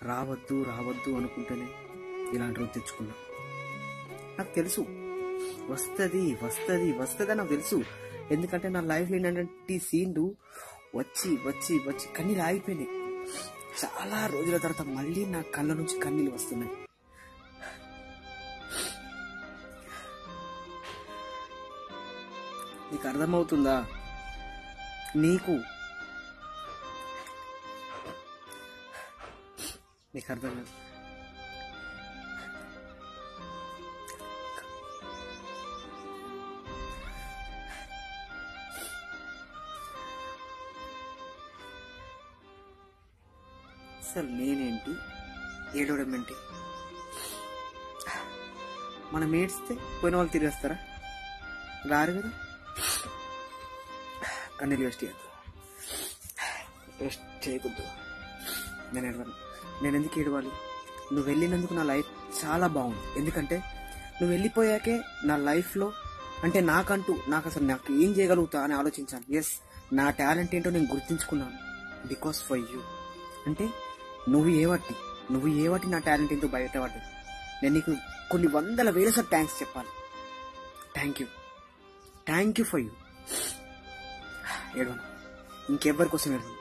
రావద్దు రావద్దు అనుకుంటేనే ఇలాంటి రోజు తెచ్చుకున్నా నాకు తెలుసు వస్తుంది వస్తుంది వస్తుంది నాకు తెలుసు ఎందుకంటే నా లైఫ్లో ఏంటంటే సీన్లు వచ్చి వచ్చి వచ్చి కన్నీళ్ళు ఆగిపోయినాయి చాలా రోజుల తర్వాత మళ్ళీ నా కళ్ళ నుంచి కన్నీళ్ళు వస్తున్నాయి నీకు అర్థమవుతుందా నీకు నీకు అర్థం కాదు అసలు నేనేంటి ఏడవడం ఏంటి మనం ఏడ్స్తే పోయిన వాళ్ళు తిరిగేస్తారా రారు కదా కన్నీళ్ళు వేస్ట్ చేయద్దు వేస్ట్ చేయకూడదు నేను ఏడవను నేను ఎందుకు ఏడవాలి నువ్వు వెళ్ళినందుకు నా లైఫ్ చాలా బాగుంది ఎందుకంటే నువ్వు వెళ్ళిపోయాకే నా లైఫ్లో అంటే నాకంటూ నాకు అసలు నాకు ఏం చేయగలుగుతా అని ఆలోచించాను ఎస్ నా టాలెంట్ ఏంటో నేను గుర్తించుకున్నాను బికాస్ ఫర్ యూ అంటే నువ్వు ఏవట్టి నువ్వు ఏవట్టి నా టాలెంట్ ఏంటో బయటపడ్డది నేను నీకు కొన్ని వందల వేల సార్ థ్యాంక్స్ చెప్పాలి thank you thank you for you ఏడవను ఇంకెవ్వరి కోసం ఏడవను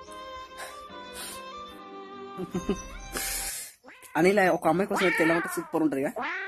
అనిల్ ఒక అమ్మాయి కోసం అయితే ఎలా ఉంటుంది సూపర్ ఉంటుంది కదా